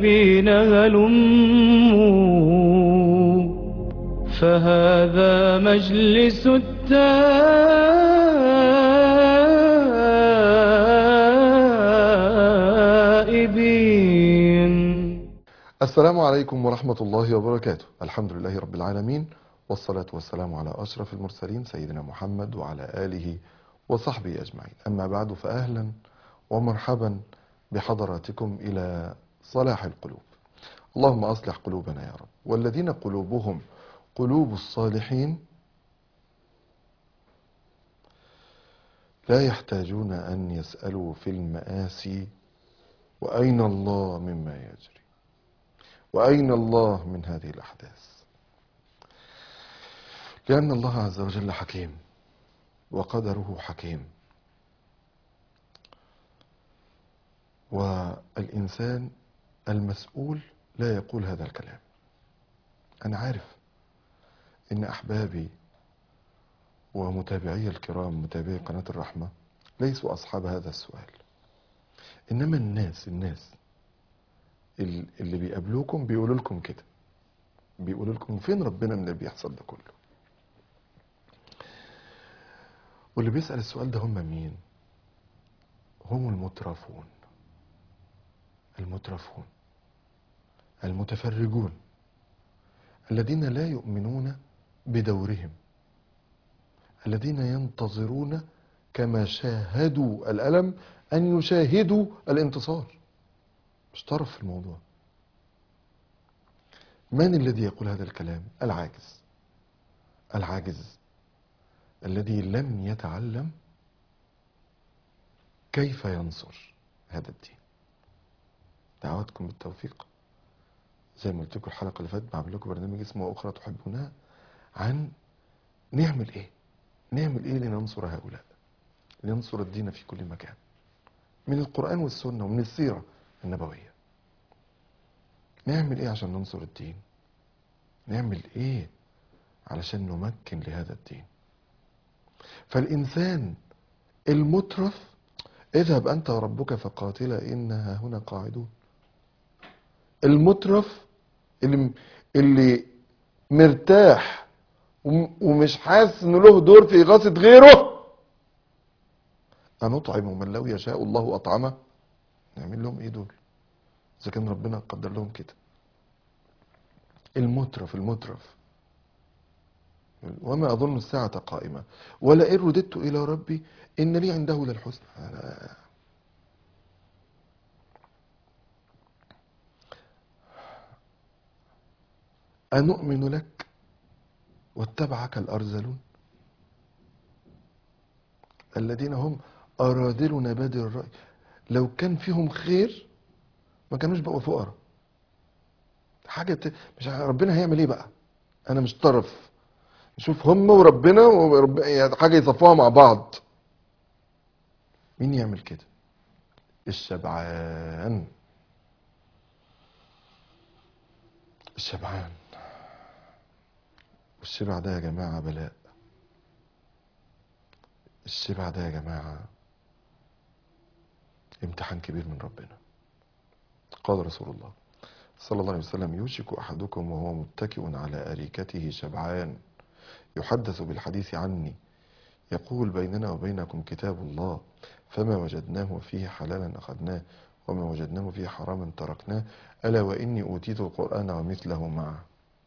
تائبين هلموا فهذا مجلس التائبين السلام عليكم ورحمة الله وبركاته الحمد لله رب العالمين والصلاة والسلام على أشرف المرسلين سيدنا محمد وعلى آله وصحبه أجمعين أما بعد فأهلا ومرحبا بحضراتكم إلى صلاح القلوب اللهم أصلح قلوبنا يا رب والذين قلوبهم قلوب الصالحين لا يحتاجون أن يسألوا في المآسي وأين الله مما يجري وأين الله من هذه الأحداث لأن الله عز وجل حكيم وقدره حكيم والإنسان المسؤول لا يقول هذا الكلام أنا عارف إن أحبابي ومتابعي الكرام متابعي قناة الرحمة ليسوا أصحاب هذا السؤال إنما الناس الناس ال- اللي بيقابلوكم بيقولوا لكم كده بيقولوا لكم فين ربنا من اللي بيحصل ده كله واللي بيسأل السؤال ده هم مين هم المترفون المترفون المتفرجون الذين لا يؤمنون بدورهم الذين ينتظرون كما شاهدوا الألم أن يشاهدوا الانتصار مش طرف في الموضوع من الذي يقول هذا الكلام العاجز العاجز الذي لم يتعلم كيف ينصر هذا الدين دعواتكم بالتوفيق زي ما قلت لكم الحلقه اللي فاتت بعمل لكم برنامج اسمه اخرى تحبونها عن نعمل ايه نعمل ايه لننصر هؤلاء لننصر الدين في كل مكان من القران والسنه ومن السيره النبويه نعمل ايه عشان ننصر الدين نعمل ايه علشان نمكن لهذا الدين فالإنسان المترف اذهب أنت وربك فقاتلا إنها هنا قاعدون المترف اللي, اللي مرتاح وم- ومش حاسس إنه له دور في إغاثة غيره أنطعم من لو يشاء الله أطعمه نعمل لهم إيه دول إذا كان ربنا قدر لهم كده المترف المترف وما أظن الساعة قائمة ولئن رددت إلى ربي إن لي عنده للحسنى أنا- أنؤمن لك واتبعك الأرذلون الذين هم أراذلنا بادر الرأي لو كان فيهم خير ما كانوش بقوا فقراء حاجة ت... مش ع- ربنا هيعمل ايه بقى انا مش طرف نشوف هم وربنا ورب... يعني حاجة يصفوها مع بعض مين يعمل كده الشبعان الشبعان والشبع ده يا جماعة بلاء الشبع ده يا جماعة امتحان كبير من ربنا قال رسول الله صلى الله عليه وسلم يوشك أحدكم وهو متكئ على أريكته شبعان يحدث بالحديث عني يقول بيننا وبينكم كتاب الله فما وجدناه فيه حلالا أخذناه وما وجدناه فيه حراما تركناه ألا وإني أوتيت القرآن ومثله معه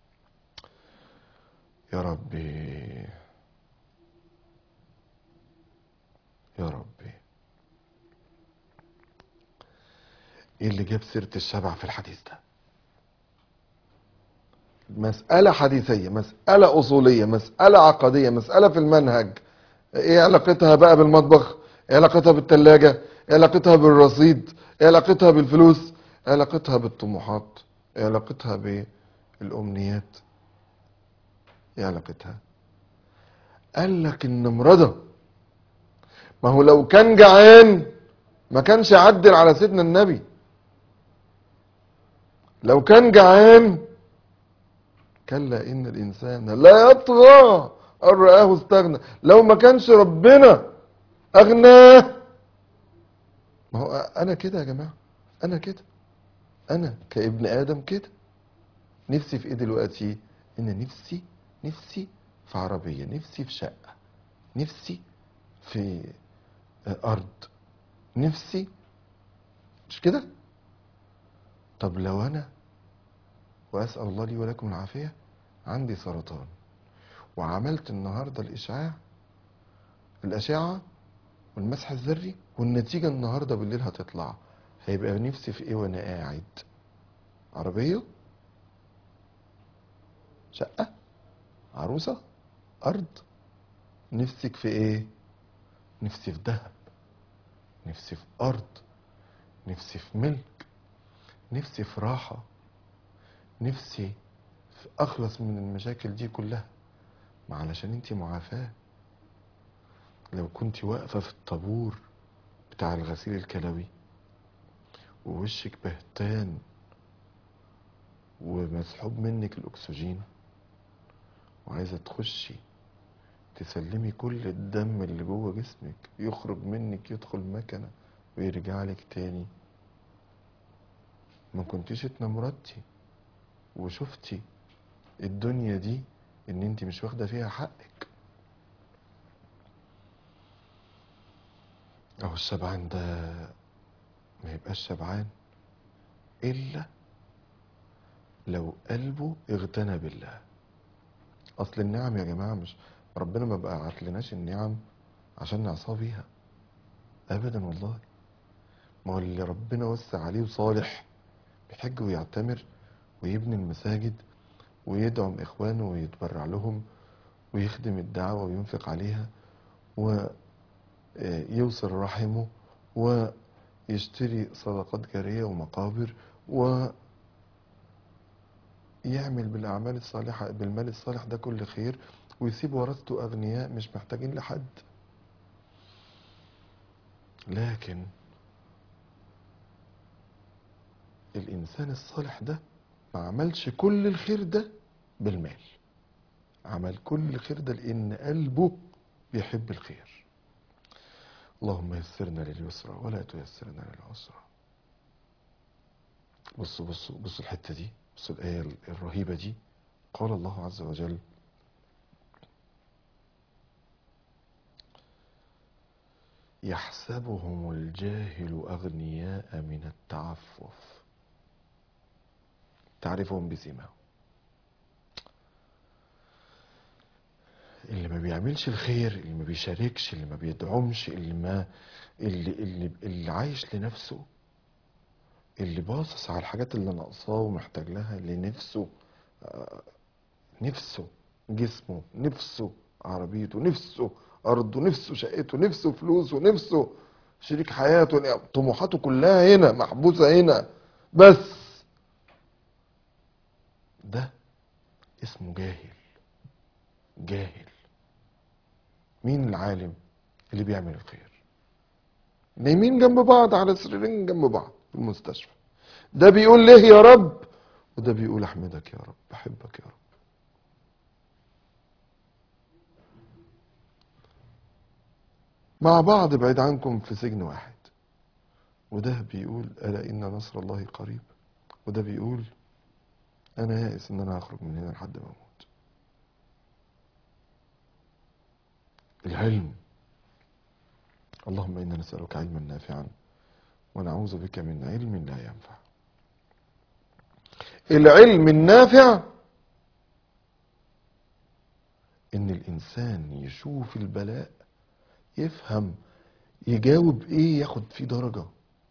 يا ربي يا ربي ايه اللي جاب سيرة الشبع في الحديث ده مسألة حديثية مسألة أصولية مسألة عقدية مسألة في المنهج ايه علاقتها بقى بالمطبخ ايه علاقتها بالتلاجة ايه علاقتها بالرصيد ايه علاقتها بالفلوس ايه علاقتها بالطموحات ايه علاقتها بالأمنيات ايه علاقتها قال لك النمرضة ما هو لو كان جعان ما كانش عدل على سيدنا النبي لو كان جعان كلا ان الانسان لا يطغى ان رآه استغنى لو ما كانش ربنا اغناه ما هو انا كده يا جماعه انا كده انا كابن ادم كده نفسي في ايه دلوقتي ان نفسي نفسي في عربيه نفسي في شقه نفسي في ارض نفسي مش كده طب لو انا واسال الله لي ولكم العافيه عندي سرطان وعملت النهارده الاشعاع الاشعه والمسح الذري والنتيجه النهارده بالليل هتطلع هيبقى نفسي في ايه وانا قاعد عربيه شقه عروسه ارض نفسك في ايه نفسي في ذهب نفسي في ارض نفسي في ملك نفسي في راحه نفسي في اخلص من المشاكل دي كلها ما علشان انت معافاه لو كنت واقفه في الطابور بتاع الغسيل الكلوي ووشك بهتان ومسحوب منك الاكسجين وعايزه تخشي تسلمي كل الدم اللي جوه جسمك يخرج منك يدخل مكنه ويرجع لك تاني ما كنتيش اتنمرتي وشفتي الدنيا دي ان انت مش واخده فيها حقك اهو الشبعان ده ما يبقاش شبعان الا لو قلبه اغتنى بالله اصل النعم يا جماعه مش ربنا ما بقى عتلناش النعم عشان نعصاه بيها ابدا والله ما هو اللي ربنا وسع عليه وصالح بيحج ويعتمر ويبني المساجد ويدعم اخوانه ويتبرع لهم ويخدم الدعوه وينفق عليها ويوصل رحمه ويشتري صدقات جاريه ومقابر و يعمل بالأعمال الصالحة بالمال الصالح ده كل خير ويسيب ورثته أغنياء مش محتاجين لحد لكن الإنسان الصالح ده ما عملش كل الخير ده بالمال عمل كل الخير ده لأن قلبه بيحب الخير اللهم يسرنا لليسرى ولا تيسرنا للعسرى بصوا بصوا بصوا الحتة دي بصوا الآية الرهيبة دي قال الله عز وجل يحسبهم الجاهل أغنياء من التعفف تعرفهم بسيماهم اللي ما بيعملش الخير اللي ما بيشاركش اللي ما بيدعمش اللي ما اللي اللي, اللي عايش لنفسه اللي باصص على الحاجات اللي ناقصاه ومحتاج لها اللي نفسه آه، نفسه جسمه نفسه عربيته نفسه أرضه نفسه شقته نفسه فلوسه نفسه شريك حياته طموحاته كلها هنا محبوسة هنا بس ده اسمه جاهل جاهل مين العالم اللي بيعمل الخير نايمين جنب بعض على سريرين جنب بعض في المستشفى ده بيقول ليه يا رب وده بيقول احمدك يا رب بحبك يا رب مع بعض بعيد عنكم في سجن واحد وده بيقول ألا إن نصر الله قريب وده بيقول أنا يائس إن أنا هخرج من هنا لحد ما أموت العلم اللهم إنا نسألك علما نافعا ونعوذ بك من علم لا ينفع العلم النافع ان الانسان يشوف البلاء يفهم يجاوب ايه ياخد فيه درجة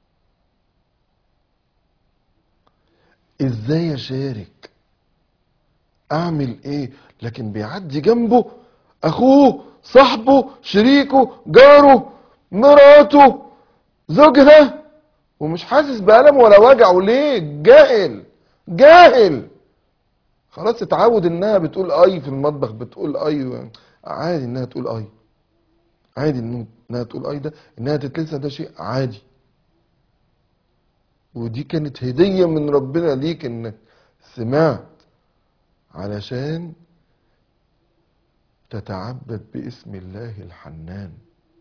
ازاي اشارك اعمل ايه لكن بيعدي جنبه اخوه صاحبه شريكه جاره مراته زوجها ومش حاسس بألم ولا وجعه ليه جاهل جاهل خلاص اتعود انها بتقول اي في المطبخ بتقول اي عادي انها تقول اي عادي إنه- انها تقول اي ده انها تتلسع ده شيء عادي ودي كانت هدية من ربنا ليك انك سمعت علشان تتعبد باسم الله الحنان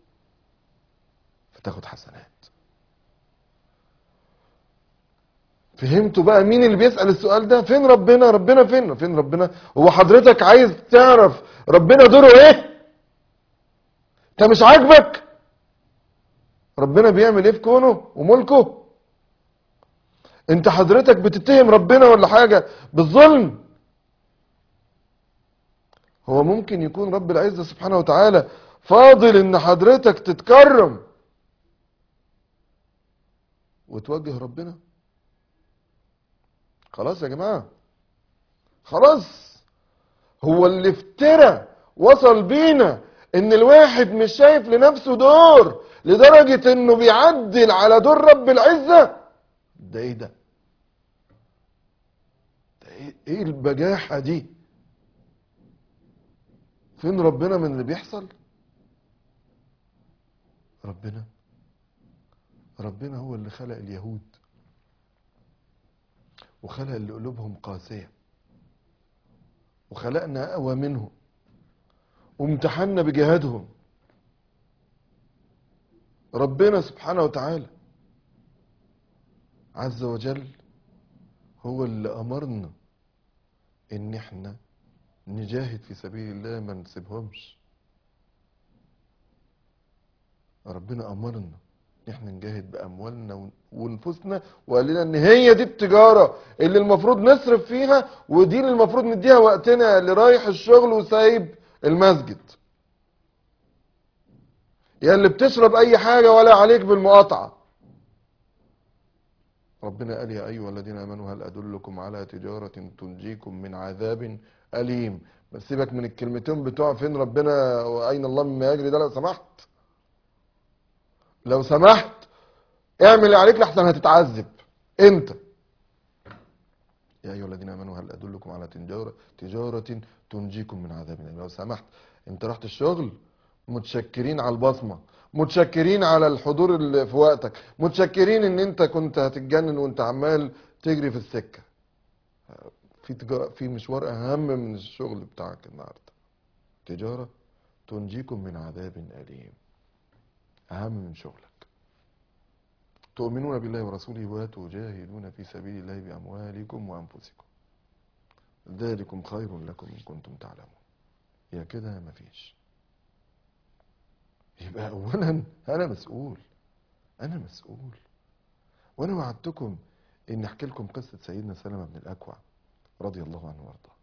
فتاخد حسنات فهمتوا بقى مين اللي بيسأل السؤال ده فين ربنا ربنا فين فين ربنا هو حضرتك عايز تعرف ربنا دوره ايه انت مش عاجبك ربنا بيعمل ايه في كونه وملكه انت حضرتك بتتهم ربنا ولا حاجة بالظلم هو ممكن يكون رب العزة سبحانه وتعالى فاضل ان حضرتك تتكرم وتوجه ربنا خلاص يا جماعة خلاص هو اللي افترى وصل بينا ان الواحد مش شايف لنفسه دور لدرجة انه بيعدل على دور رب العزة ده ايه ده ده ايه, إيه البجاحة دي فين ربنا من اللي بيحصل ربنا ربنا هو اللي خلق اليهود وخلق اللي قلوبهم قاسية وخلقنا أقوى منهم وامتحنا بجهادهم ربنا سبحانه وتعالى عز وجل هو اللي أمرنا إن احنا نجاهد في سبيل الله ما نسيبهمش ربنا أمرنا إن احنا نجاهد بأموالنا ون- ونفوسنا وقال لنا إن هي دي التجارة اللي المفروض نصرف فيها ودي اللي المفروض نديها وقتنا اللي رايح الشغل وسايب المسجد يا اللي بتشرب أي حاجة ولا عليك بالمقاطعة ربنا قال يا أيها الذين آمنوا هل أدلكم على تجارة تنجيكم من عذاب أليم بس سيبك من الكلمتين بتوع فين ربنا وأين الله مما يجري ده لو سمحت لو سمحت اعمل اللي عليك لحسن هتتعذب انت يا أيها الذين آمنوا هل أدلكم على تجارة تجارة تنجيكم من عذاب أليم لو سمحت انت رحت الشغل متشكرين على البصمة متشكرين على الحضور اللي في وقتك متشكرين ان انت كنت هتتجنن وانت عمال تجري في السكة في تجارة في مشوار اهم من الشغل بتاعك النهارده تجارة تنجيكم من عذاب أليم اهم من شغلك تؤمنون بالله ورسوله وتجاهدون في سبيل الله بأموالكم وأنفسكم ذلكم خير لكم إن كنتم تعلمون يا كده يا مفيش يبقى اولا انا مسؤول انا مسؤول وانا وعدتكم ان احكي لكم قصه سيدنا سلمة بن الاكوع رضي الله عنه وارضاه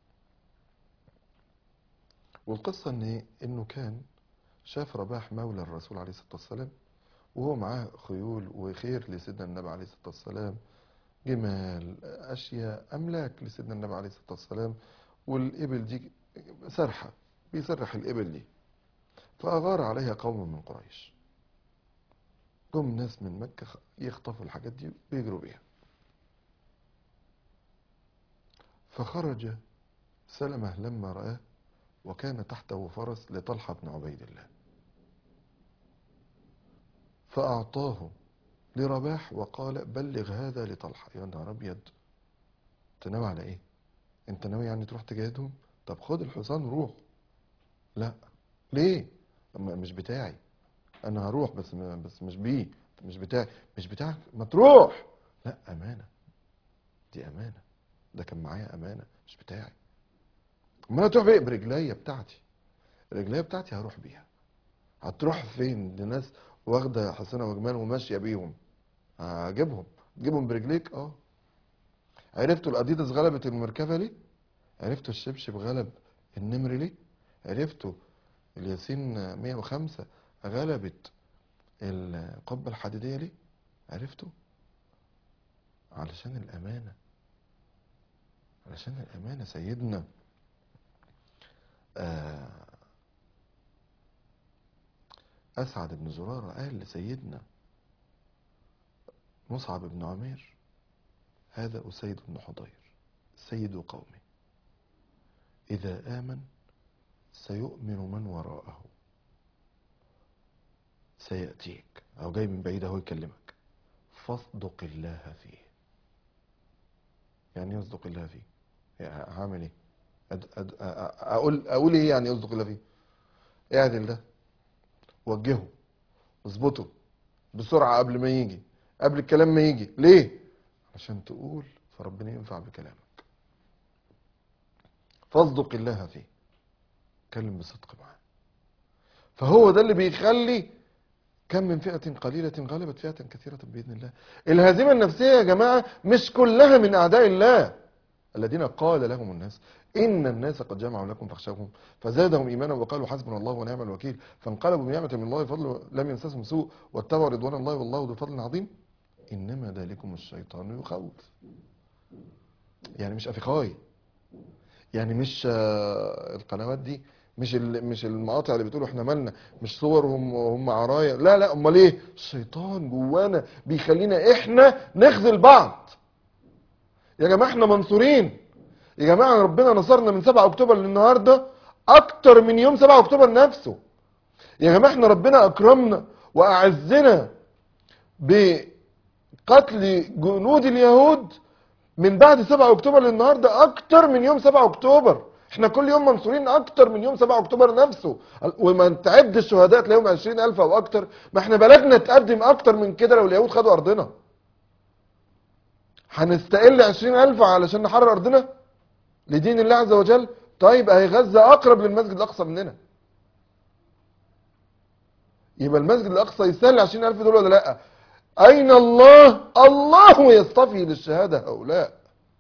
والقصه ان إيه؟ انه كان شاف رباح مولى الرسول عليه الصلاه والسلام وهو معاه خيول وخير لسيدنا النبي عليه الصلاه والسلام جمال اشياء املاك لسيدنا النبي عليه الصلاه والسلام والابل دي سرحه بيسرح الابل دي فأغار عليها قوم من قريش جم ناس من مكة خ- يخطفوا الحاجات دي ويجروا بيها فخرج سلمة لما رآه وكان تحته فرس لطلحة بن عبيد الله فأعطاه لرباح وقال بلغ هذا لطلحة يا نهار أبيض أنت ناوي على إيه؟ أنت ناوي يعني تروح تجاهدهم؟ طب خد الحصان وروح لا ليه؟ أما مش بتاعي انا هروح بس م- بس مش بيه مش بتاعي مش بتاعك ما تروح لا امانه دي امانه ده كان معايا امانه مش بتاعي امال هتروح بايه برجليا بتاعتي رجليا بتاعتي هروح بيها هتروح فين دي ناس واخده حصانه وجمال وماشيه بيهم هجيبهم تجيبهم برجليك اه عرفتوا الاديداس غلبت المركبه ليه عرفتوا الشبشب غلب النمر ليه عرفتوا الياسين 105 غلبت القبة الحديدية ليه؟ عرفتوا؟ علشان الأمانة علشان الأمانة سيدنا آه أسعد بن زرارة قال لسيدنا مصعب بن عمير هذا أسيد بن حضير سيد قومه إذا آمن سيؤمن من وراءه سيأتيك أو جاي من بعيد أهو يكلمك فاصدق الله فيه يعني إيه يصدق الله فيه يعني هعمل ايه أد أد أ- أ- اقول اقول ايه يعني يصدق الله فيه اعدل ده وجهه اظبطه بسرعة قبل ما يجي قبل الكلام ما يجي ليه عشان تقول فربنا ينفع بكلامك فاصدق الله فيه كلم بصدق معاه فهو ده اللي بيخلي كم من فئة قليلة غلبت فئة كثيرة بإذن الله الهزيمة النفسية يا جماعة مش كلها من أعداء الله الذين قال لهم الناس إن الناس قد جمعوا لكم فاخشوهم فزادهم إيمانا وقالوا حسبنا الله ونعم الوكيل فانقلبوا بنعمة من الله فضل لم يمسسهم سوء واتبعوا رضوان الله والله ذو فضل عظيم إنما ذلكم الشيطان يخوف يعني مش أفقاي يعني مش آه، القنوات دي مش ال- مش المقاطع اللي بتقولوا احنا مالنا مش صورهم وهم عرايا لا لا امال ايه الشيطان جوانا بيخلينا احنا نخذل بعض يا جماعه احنا منصورين يا جماعه ربنا نصرنا من 7 اكتوبر للنهارده اكتر من يوم 7 اكتوبر نفسه يا جماعه احنا ربنا اكرمنا واعزنا بقتل جنود اليهود من بعد 7 اكتوبر للنهارده اكتر من يوم 7 اكتوبر احنا كل يوم منصورين اكتر من يوم 7 اكتوبر نفسه وما تعد الشهداء تلاقيهم 20000 او اكتر ما احنا بلدنا تقدم اكتر من كده لو اليهود خدوا ارضنا هنستقل 20000 علشان نحرر ارضنا لدين الله عز وجل طيب اهي غزه اقرب للمسجد الاقصى مننا يبقى المسجد الاقصى يستاهل 20000 دول ولا لا اين الله الله يصطفي للشهاده هؤلاء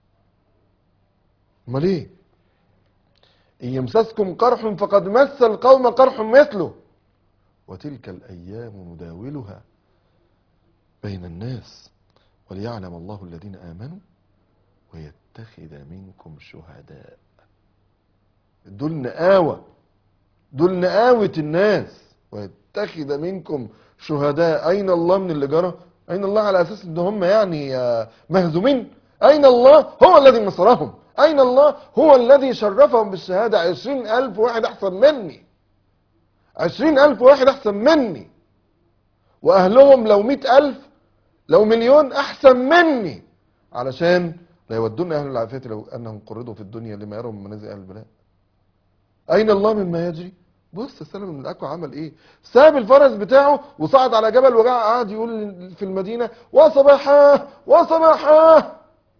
امال ايه ان يمسسكم قرح فقد مس القوم قرح مثله وتلك الايام نداولها بين الناس وليعلم الله الذين امنوا ويتخذ منكم شهداء دول نقاوة دول نقاوة الناس ويتخذ منكم شهداء أين الله من اللي جرى أين الله على أساس إن هم يعني آه، مهزومين أين الله هو الذي نصرهم أين الله هو الذي شرفهم بالشهادة عشرين ألف واحد أحسن مني عشرين ألف واحد أحسن مني وأهلهم لو مئة ألف لو مليون أحسن مني علشان لا يودون أهل العافية لو أنهم قرضوا في الدنيا لما يروا من منازل أهل البلاء أين الله مما يجري بص سلم بن الأكوع عمل إيه ساب الفرس بتاعه وصعد على جبل وقعد يقول في المدينة وصباحا وصباحا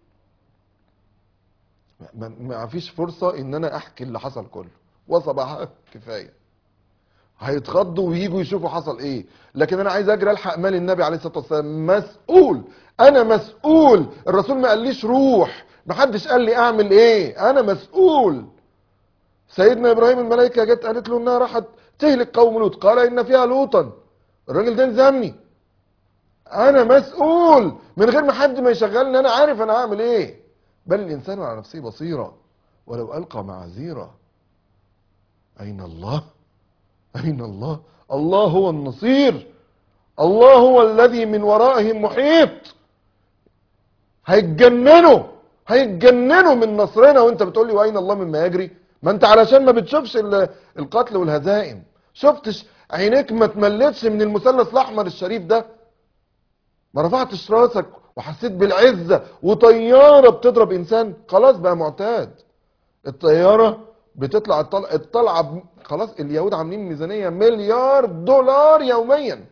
ما, ما فيش فرصة إن أنا أحكي اللي حصل كله وصباحا كفاية هيتخضوا وييجوا يشوفوا حصل ايه لكن انا عايز اجري الحق مال النبي عليه الصلاه والسلام مسؤول انا مسؤول الرسول ما قاليش روح محدش قال لي اعمل ايه انا مسؤول سيدنا ابراهيم الملائكه جت قالت له انها راحت تهلك قوم لوط قال ان فيها لوطا الراجل ده الزمني انا مسؤول من غير ما حد ما يشغلني انا عارف انا هعمل ايه بل الانسان على نفسه بصيره ولو القى معاذيره اين الله أين الله؟ الله هو النصير الله هو الذي من ورائهم محيط هيتجننوا هيتجننوا من نصرنا وانت بتقول لي واين الله مما يجري ما انت علشان ما بتشوفش ال- القتل والهزائم شفتش عينيك ما تملتش من المثلث الاحمر الشريف ده ما رفعتش راسك وحسيت بالعزه وطياره بتضرب انسان خلاص بقى معتاد الطياره بتطلع الطلع الطلعه ب- خلاص اليهود عاملين ميزانيه مليار دولار يوميا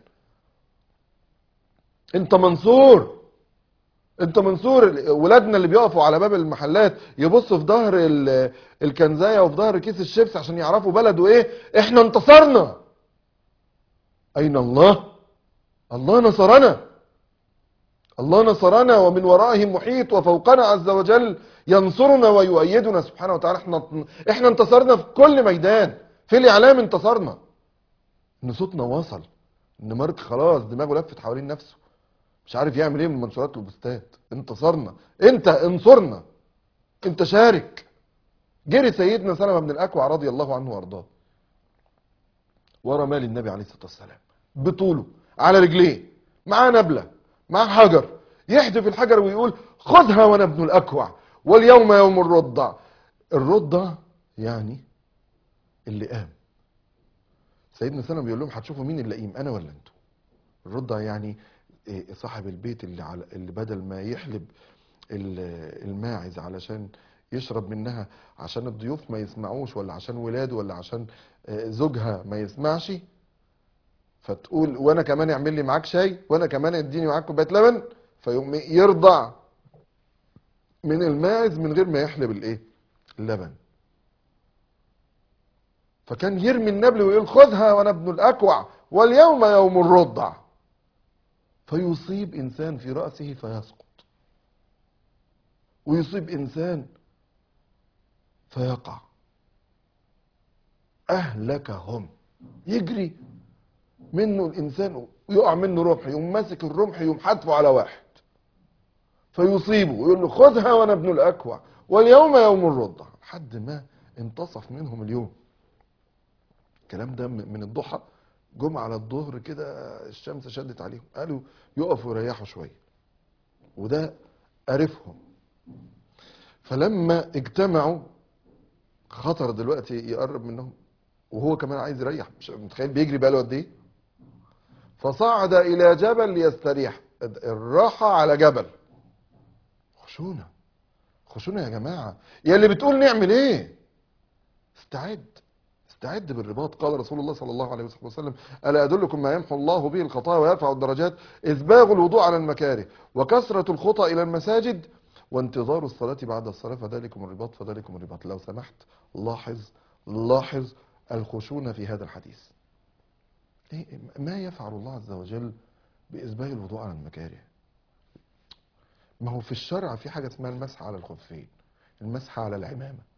انت منصور انت منصور ولادنا اللي بيقفوا على باب المحلات يبصوا في ظهر ال- الكنزايه وفي ظهر كيس الشيبس عشان يعرفوا بلده ايه احنا انتصرنا اين الله الله نصرنا الله نصرنا ومن ورائهم محيط وفوقنا عز وجل ينصرنا ويؤيدنا سبحانه وتعالى احنا احنا انتصرنا في كل ميدان في الاعلام انتصرنا ان صوتنا وصل ان مارك خلاص دماغه لفت حوالين نفسه مش عارف يعمل ايه من المنشورات والبوستات انتصرنا انت انصرنا انت شارك جري سيدنا سلمة بن الاكوع رضي الله عنه وارضاه ورا مال النبي عليه الصلاه والسلام بطوله على رجليه معاه نبله معاه حجر يحدف الحجر ويقول خذها وانا ابن الاكوع واليوم يوم الرضع الرضع يعني اللي قام سيدنا سلمة بيقول لهم هتشوفوا مين اللي قيم انا ولا انتوا الرضع يعني إيه صاحب البيت اللي على اللي بدل ما يحلب ال- الماعز علشان يشرب منها عشان الضيوف ما يسمعوش ولا عشان ولاده ولا عشان آه، زوجها ما يسمعش فتقول وانا كمان اعمل لي معاك شاي وانا كمان اديني معاك كوبايه لبن فيقوم يرضع من الماعز من غير ما يحلب الايه اللبن فكان يرمي النبل ويقول خذها وانا ابن الاكوع واليوم يوم الرضع فيصيب انسان في راسه فيسقط ويصيب انسان فيقع اهلكهم يجري منه الانسان ويقع منه رمح يقوم ماسك الرمح يقوم حدفه على واحد فيصيبه ويقول له خذها وانا ابن الاكوع واليوم يوم الرضع لحد ما انتصف منهم اليوم الكلام ده من الضحى جم على الظهر كده الشمس شدت عليهم قالوا يقفوا يريحوا شويه وده قرفهم فلما اجتمعوا خطر دلوقتي يقرب منهم وهو كمان عايز يريح مش متخيل بيجري بقاله قد ايه فصعد الى جبل ليستريح الراحه على جبل خشونه خشونه يا جماعه يا اللي بتقول نعمل ايه استعد استعد بالرباط قال رسول الله صلى الله عليه وسلم الا ادلكم ما يمحو الله به الخطايا ويرفع الدرجات اسباغ الوضوء على المكاره وكثره الخطى الى المساجد وانتظار الصلاه بعد الصلاه فذلكم الرباط فذلكم الرباط لو سمحت لاحظ لاحظ الخشونه في هذا الحديث إيه ما يفعل الله عز وجل باسباغ الوضوء على المكاره ما هو في الشرع في حاجه اسمها المسح على الخفين المسح على العمامه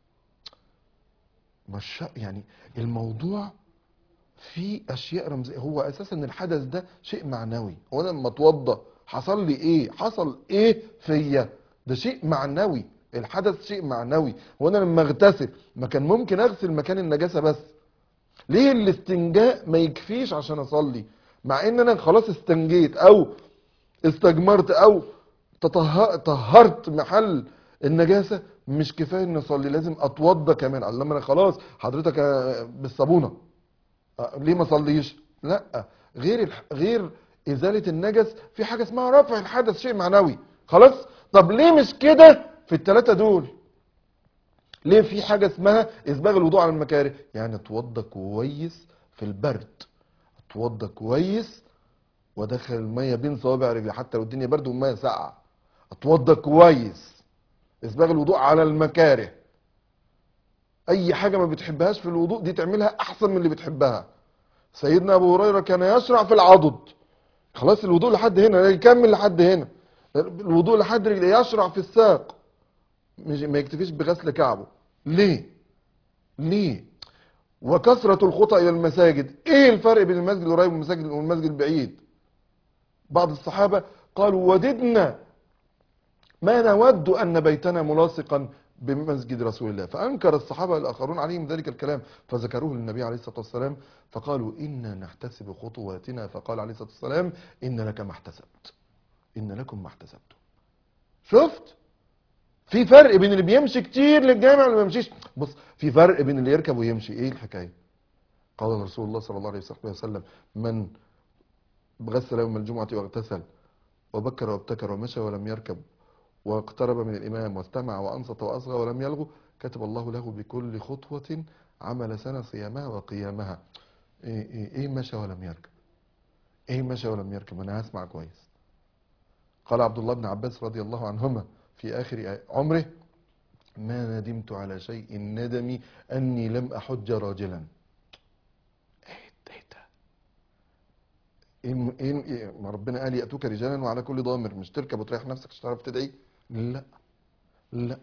مش يعني الموضوع فيه اشياء رمزيه هو اساسا الحدث ده شيء معنوي هو انا لما اتوضى حصل لي ايه حصل ايه فيا ده شيء معنوي الحدث شيء معنوي وانا لما اغتسل ما كان ممكن اغسل مكان النجاسه بس ليه الاستنجاء ما يكفيش عشان اصلي مع ان انا خلاص استنجيت او استجمرت او تطه- طهرت محل النجاسه مش كفايه اني اصلي لازم اتوضى كمان على لما انا خلاص حضرتك آه، بالصابونه آه، ليه ما اصليش لا غير الح- غير ازاله النجس في حاجه اسمها رفع الحدث شيء معنوي خلاص طب ليه مش كده في الثلاثه دول ليه في حاجه اسمها اسباغ الوضوء على المكاره يعني اتوضى كويس في البرد اتوضى كويس وادخل الميه بين صوابع رجلي حتى لو الدنيا برد والميه ساقعه اتوضى كويس اسباغ الوضوء على المكاره اي حاجه ما بتحبهاش في الوضوء دي تعملها احسن من اللي بتحبها سيدنا ابو هريره كان يشرع في العضد خلاص الوضوء لحد هنا يكمل لحد هنا الوضوء لحد رجليه يشرع في الساق مش ما يكتفيش بغسل كعبه ليه ليه وكثرة الخطى إلى المساجد إيه الفرق بين المسجد القريب والمسجد والمسجد البعيد بعض الصحابة قالوا وددنا ما نود أن بيتنا ملاصقا بمسجد رسول الله فأنكر الصحابة الآخرون عليهم ذلك الكلام فذكروه للنبي عليه الصلاة والسلام فقالوا إنا نحتسب خطواتنا فقال عليه الصلاة والسلام إن لك ما احتسبت إن لكم ما احتسبتم شفت في فرق بين اللي بيمشي كتير للجامع واللي ما بيمشيش بص في فرق بين اللي يركب ويمشي ايه الحكايه قال رسول الله صلى الله عليه وصحبه وسلم من غسل يوم الجمعه واغتسل وبكر وابتكر ومشى ولم يركب واقترب من الامام واستمع وانصت واصغى ولم يلغو كتب الله له بكل خطوه عمل سنه صيامها وقيامها ايه ايه, إيه مشى ولم يركب ايه مشى ولم يركب انا هسمع كويس قال عبد الله بن عباس رضي الله عنهما في آخر عمره ما ندمت على شيء ندمي أني لم أحج راجلا ايه ده ايه ده إيه إيه إيه ما ربنا قال يأتوك رجالا وعلى كل ضامر مش تركب وتريح نفسك عشان تعرف تدعي لا لا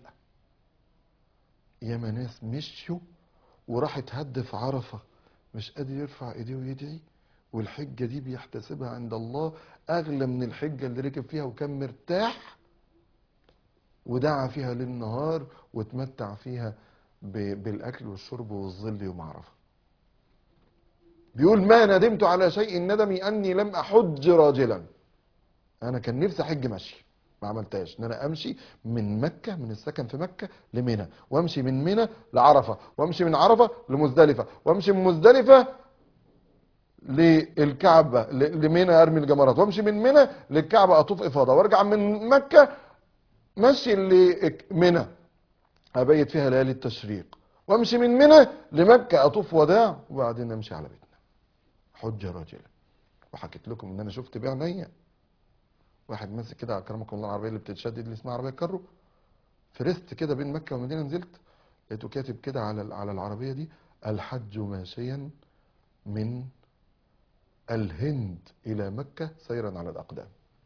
ياما ناس مشوا وراح يتهدف عرفة مش قادر يرفع ايديه ويدعي والحجة دي بيحتسبها عند الله أغلى من الحجة اللي ركب فيها وكان مرتاح ودعا فيها ليل نهار وتمتع فيها ب- بالاكل والشرب والظل يوم عرفه بيقول ما ندمت على شيء ندمي اني لم احج راجلا انا كان نفسي احج مشي ما عملتهاش ان انا امشي من مكه من السكن في مكه لمنى وامشي من منى لعرفه وامشي من عرفه لمزدلفه وامشي من مزدلفه للكعبه ل- لمنى ارمي الجمرات وامشي من منى للكعبه اطوف افاضه وارجع من مكه ماشي لمنى ابيت فيها ليالي التشريق وامشي من منى لمكه اطوف وداع وبعدين امشي على بيتنا حج راجلا وحكيت لكم ان انا شفت بعينيا واحد ماسك كده اكرمكم الله العربيه اللي بتتشدد اللي اسمها عربيه كارو فرست كده بين مكة والمدينة نزلت لقيته كاتب كده على على العربية دي الحج ماشيا من الهند إلى مكة سيرا على الأقدام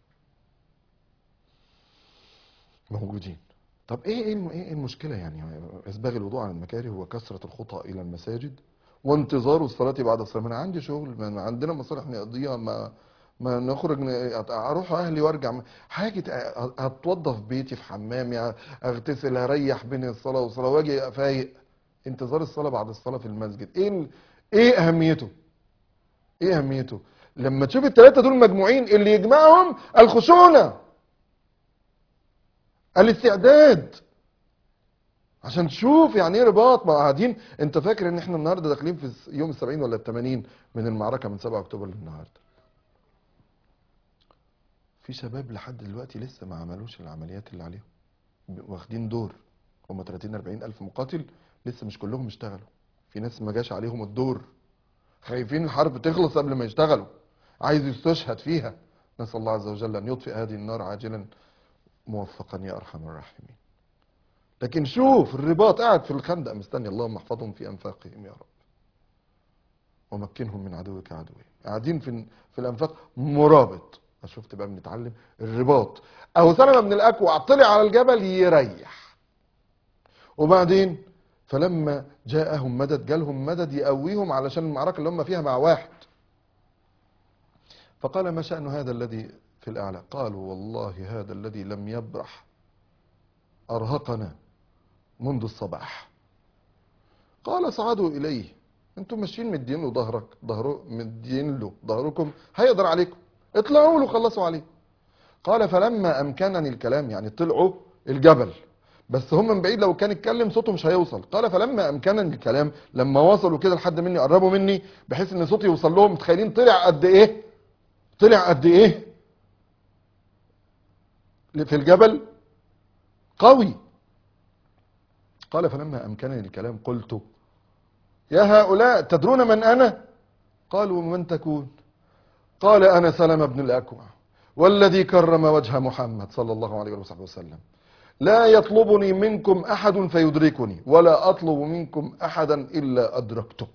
موجودين طب ايه ايه الم- ايه المشكله يعني اسباغ الوضوء عن المكاره وكثره الخطى الى المساجد وانتظار الصلاه بعد الصلاه ما انا عندي شغل ما أنا عندنا مصالح نقضيها ما ما نخرج ن- اروح اهلي وارجع حاجه أ- اتوضى في بيتي في حمامي اغتسل اريح بين الصلاه والصلاه واجي فايق انتظار الصلاه بعد الصلاه في المسجد ايه ال- ايه اهميته ايه اهميته لما تشوف الثلاثه دول مجموعين اللي يجمعهم الخشونه الاستعداد عشان تشوف يعني ايه رباط ما قاعدين انت فاكر ان احنا النهارده داخلين في الس- يوم السبعين ولا الثمانين من المعركه من 7 اكتوبر للنهارده في شباب لحد دلوقتي لسه ما عملوش العمليات اللي عليهم ب- واخدين دور هم 30 40 الف مقاتل لسه مش كلهم اشتغلوا في ناس ما جاش عليهم الدور خايفين الحرب تخلص قبل ما يشتغلوا عايز يستشهد فيها نسال الله عز وجل ان يطفئ هذه النار عاجلا موفقا يا ارحم الراحمين لكن شوف الرباط قاعد في الخندق مستني اللهم احفظهم في انفاقهم يا رب ومكنهم من عدوك عدوهم قاعدين في في الانفاق مرابط شفت بقى بنتعلم الرباط او سلمة بن الاكوع طلع على الجبل يريح وبعدين فلما جاءهم مدد جالهم مدد يقويهم علشان المعركه اللي هم فيها مع واحد فقال ما شأن هذا الذي في الأعلى قالوا والله هذا الذي لم يبرح أرهقنا منذ الصباح قال اصعدوا إليه انتم ماشيين مدين له ظهرك ظهره مدين له ظهركم هيقدر عليكم اطلعوا له خلصوا عليه قال فلما أمكنني الكلام يعني طلعوا الجبل بس هم من بعيد لو كان اتكلم صوته مش هيوصل قال فلما امكنني الكلام لما وصلوا كده لحد مني قربوا مني بحيث ان صوتي يوصل لهم متخيلين طلع قد ايه طلع قد ايه في الجبل قوي قال فلما امكنني الكلام قلت يا هؤلاء تدرون من انا قالوا من تكون قال انا سلمة بن الاكوع والذي كرم وجه محمد صلى الله عليه وصحبه وسلم لا يطلبني منكم احد فيدركني ولا اطلب منكم احدا الا ادركته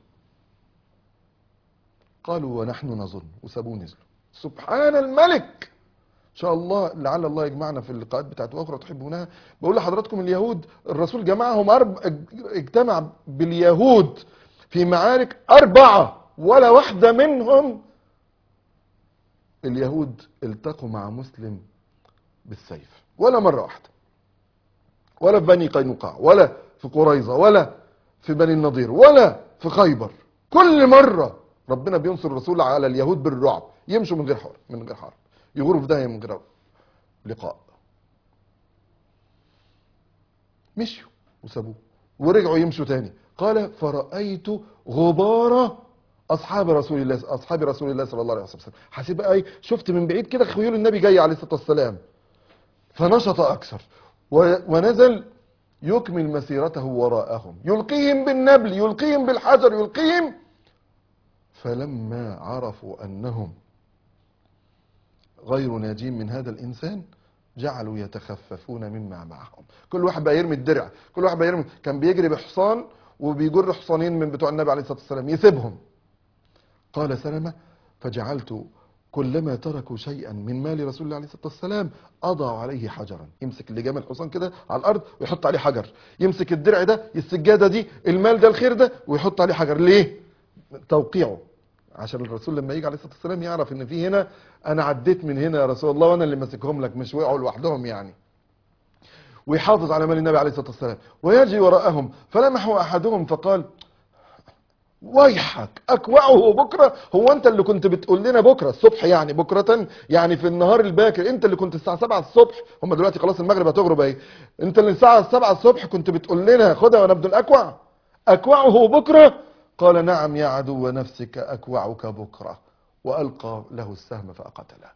قالوا ونحن نظن وسابوه نزلوا سبحان الملك ان شاء الله لعل الله يجمعنا في اللقاءات بتاعت اخرى تحبونها بقول لحضراتكم اليهود الرسول جمعهم أرب... اجتمع باليهود في معارك أربعة ولا واحدة منهم اليهود التقوا مع مسلم بالسيف ولا مرة واحدة ولا في بني قينقاع ولا في قريظة ولا في بني النضير ولا في خيبر كل مرة ربنا بينصر الرسول على اليهود بالرعب يمشوا من غير حرب من غير حرب يغوروا في داهية من غير لقاء مشوا وسابوه ورجعوا يمشوا تاني قال فرأيت غبار أصحاب رسول الله أصحاب رسول الله صلى الله عليه وسلم حسيب أي شفت من بعيد كده خيول النبي جاي عليه الصلاة والسلام فنشط أكثر و- ونزل يكمل مسيرته وراءهم يلقيهم بالنبل يلقيهم بالحجر يلقيهم فلما عرفوا أنهم غير ناجين من هذا الإنسان جعلوا يتخففون مما معهم كل واحد بقى يرمي الدرع كل واحد بقى يرمي كان بيجري بحصان وبيجر حصانين من بتوع النبي عليه الصلاة والسلام يسيبهم قال سلمة فجعلت كلما تركوا شيئا من مال رسول الله عليه الصلاة والسلام أضع عليه حجرا يمسك اللي جمل الحصان كده على الأرض ويحط عليه حجر يمسك الدرع ده السجادة دي المال ده الخير ده ويحط عليه حجر ليه توقيعه عشان الرسول لما يجي عليه الصلاه والسلام يعرف ان في هنا انا عديت من هنا يا رسول الله وانا اللي ماسكهم لك مش وقعوا لوحدهم يعني ويحافظ على مال النبي عليه الصلاه والسلام ويجي وراءهم فلمحوا احدهم فقال ويحك اكوعه بكره هو انت اللي كنت بتقول لنا بكره الصبح يعني بكره يعني في النهار الباكر انت اللي كنت الساعه 7 الصبح هم دلوقتي خلاص المغرب هتغرب اهي انت اللي الساعه 7 الصبح كنت بتقول لنا خدها وانا ابن الاكوع اكوعه بكره قال نعم يا عدو نفسك اكوعك بكره والقى له السهم فقتله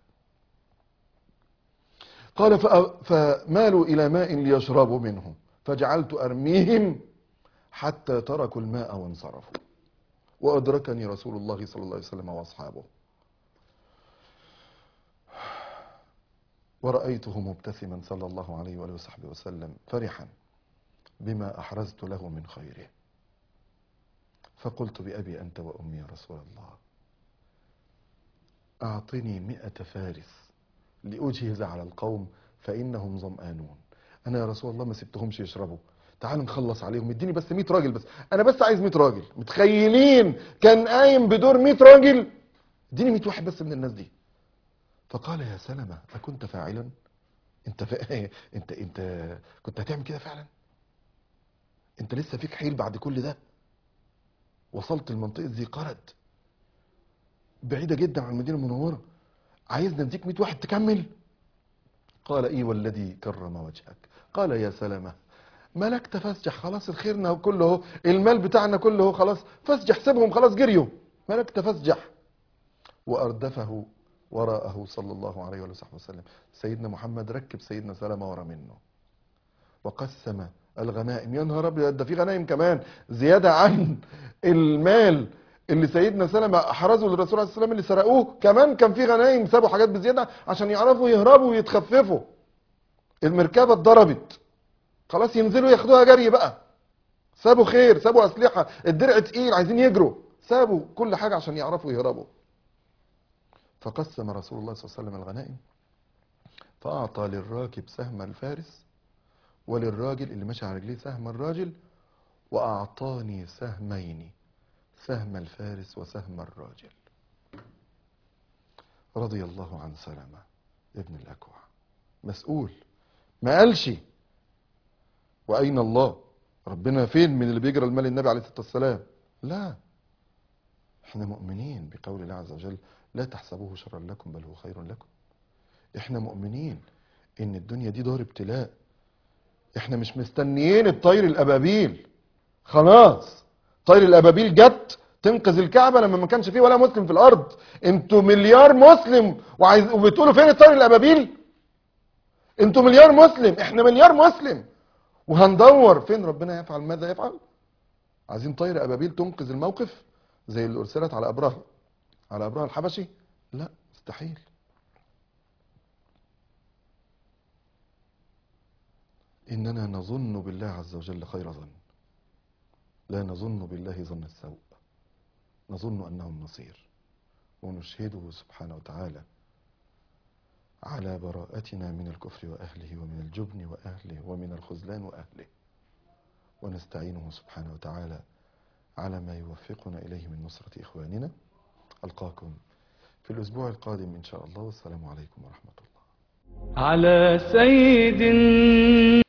قال فأ- فمالوا الى ماء ليشربوا منه فجعلت ارميهم حتى تركوا الماء وانصرفوا وأدركني رسول الله صلى الله عليه وسلم وأصحابه ورأيته مبتسما صلى الله عليه وآله وصحبه وسلم فرحا بما أحرزت له من خيره فقلت بأبي أنت وأمي يا رسول الله أعطني مئة فارس لأجهز على القوم فإنهم ظمآنون أنا يا رسول الله ما سبتهمش يشربوا تعال نخلص عليهم اديني بس 100 راجل بس أنا بس عايز 100 راجل متخيلين كان قايم بدور 100 راجل اديني 100 واحد بس من الناس دي فقال يا سلمة أكنت فاعلا انت فا... انت انت كنت هتعمل كده فعلا انت لسه فيك حيل بعد كل ده وصلت لمنطقة ذي قرد بعيدة جدا عن المدينة المنورة عايزنا نديك 100 واحد تكمل قال ايه والذي كرم وجهك قال يا سلمة ملكت فاسجح خلاص الخيرنا كله اهو المال بتاعنا كله اهو خلاص فاسجح سيبهم خلاص جريوا ملكت فاسجح واردفه وراءه صلى الله عليه وآله وسلم سيدنا محمد ركب سيدنا سلمة ورا منه وقسم الغنائم يا نهار ابيض ده في غنائم كمان زياده عن المال اللي سيدنا سلمة احرزه للرسول عليه السلام اللي سرقوه كمان كان في غنائم سابوا حاجات بزياده عشان يعرفوا يهربوا ويتخففوا المركبه اتضربت خلاص ينزلوا ياخدوها جري بقى سابوا خير سابوا اسلحه الدرع تقيل عايزين يجروا سابوا كل حاجه عشان يعرفوا يهربوا فقسم رسول الله صلى الله عليه وسلم الغنائم فاعطى للراكب سهم الفارس وللراجل اللي ماشي على رجليه سهم الراجل وأعطاني سهمين سهم الفارس وسهم الراجل رضي الله عن سلمة ابن الأكوع مسؤول ما قالش وأين الله ربنا فين من اللي بيجرى المال النبي عليه الصلاة والسلام لا احنا مؤمنين بقول الله عز وجل لا تحسبوه شرا لكم بل هو خير لكم احنا مؤمنين ان الدنيا دي دار ابتلاء احنا مش مستنيين الطير الابابيل خلاص طير الابابيل جت تنقذ الكعبه لما ما كانش فيه ولا مسلم في الارض انتوا مليار مسلم وعايز وبتقولوا فين الطير الابابيل انتوا مليار مسلم احنا مليار مسلم وهندور فين ربنا يفعل ماذا يفعل عايزين طير ابابيل تنقذ الموقف زي اللي ارسلت على ابرهه على ابرهه الحبشي لا مستحيل إننا نظن بالله عز وجل خير ظن لا نظن بالله ظن السوء نظن أنه النصير ونشهده سبحانه وتعالى على براءتنا من الكفر وأهله ومن الجبن وأهله ومن الخذلان وأهله ونستعينه سبحانه وتعالى على ما يوفقنا إليه من نصرة إخواننا ألقاكم في الأسبوع القادم إن شاء الله والسلام عليكم ورحمة الله على سيد